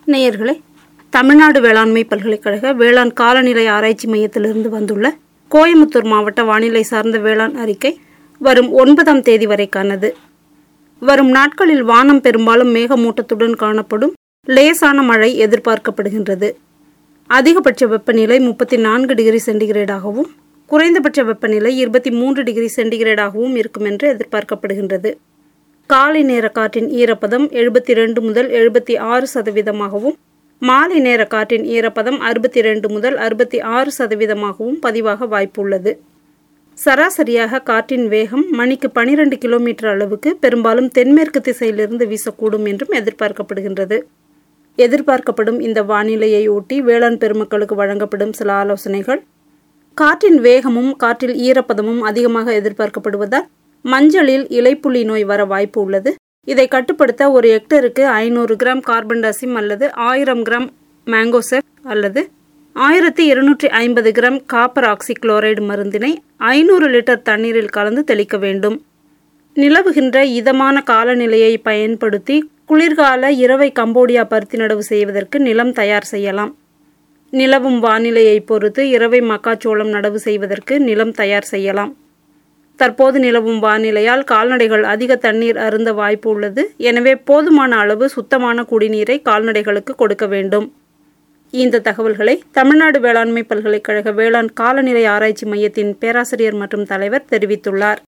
நேயர்களே தமிழ்நாடு வேளாண்மை பல்கலைக்கழக வேளாண் காலநிலை ஆராய்ச்சி மையத்திலிருந்து வந்துள்ள கோயமுத்தூர் மாவட்ட வானிலை சார்ந்த வேளாண் அறிக்கை வரும் ஒன்பதாம் தேதி வரைக்கானது வரும் நாட்களில் வானம் பெரும்பாலும் மேகமூட்டத்துடன் காணப்படும் லேசான மழை எதிர்பார்க்கப்படுகின்றது அதிகபட்ச வெப்பநிலை முப்பத்தி நான்கு டிகிரி சென்டிகிரேடாகவும் குறைந்தபட்ச வெப்பநிலை இருபத்தி மூன்று டிகிரி சென்டிகிரேடாகவும் இருக்கும் என்று எதிர்பார்க்கப்படுகின்றது காலை நேர காற்றின் ஈரப்பதம் எழுபத்தி ரெண்டு முதல் எழுபத்தி ஆறு சதவீதமாகவும் மாலை நேர காற்றின் ஈரப்பதம் அறுபத்தி ரெண்டு முதல் அறுபத்தி ஆறு சதவீதமாகவும் பதிவாக வாய்ப்புள்ளது சராசரியாக காற்றின் வேகம் மணிக்கு பனிரெண்டு கிலோமீட்டர் அளவுக்கு பெரும்பாலும் தென்மேற்கு திசையிலிருந்து வீசக்கூடும் என்றும் எதிர்பார்க்கப்படுகின்றது எதிர்பார்க்கப்படும் இந்த வானிலையை ஒட்டி வேளாண் பெருமக்களுக்கு வழங்கப்படும் சில ஆலோசனைகள் காற்றின் வேகமும் காற்றில் ஈரப்பதமும் அதிகமாக எதிர்பார்க்கப்படுவதால் மஞ்சளில் இலைப்புள்ளி நோய் வர வாய்ப்பு உள்ளது இதை கட்டுப்படுத்த ஒரு ஹெக்டருக்கு ஐநூறு கிராம் கார்பன் டாசிம் அல்லது ஆயிரம் கிராம் மேங்கோசெப் அல்லது ஆயிரத்தி இருநூற்றி ஐம்பது கிராம் காப்பர் ஆக்சிக்ளோரைடு மருந்தினை ஐநூறு லிட்டர் தண்ணீரில் கலந்து தெளிக்க வேண்டும் நிலவுகின்ற இதமான காலநிலையை பயன்படுத்தி குளிர்கால இரவை கம்போடியா பருத்தி நடவு செய்வதற்கு நிலம் தயார் செய்யலாம் நிலவும் வானிலையை பொறுத்து இரவை மக்காச்சோளம் நடவு செய்வதற்கு நிலம் தயார் செய்யலாம் தற்போது நிலவும் வானிலையால் கால்நடைகள் அதிக தண்ணீர் அருந்த வாய்ப்பு உள்ளது எனவே போதுமான அளவு சுத்தமான குடிநீரை கால்நடைகளுக்கு கொடுக்க வேண்டும் இந்த தகவல்களை தமிழ்நாடு வேளாண்மை பல்கலைக்கழக வேளாண் காலநிலை ஆராய்ச்சி மையத்தின் பேராசிரியர் மற்றும் தலைவர் தெரிவித்துள்ளார்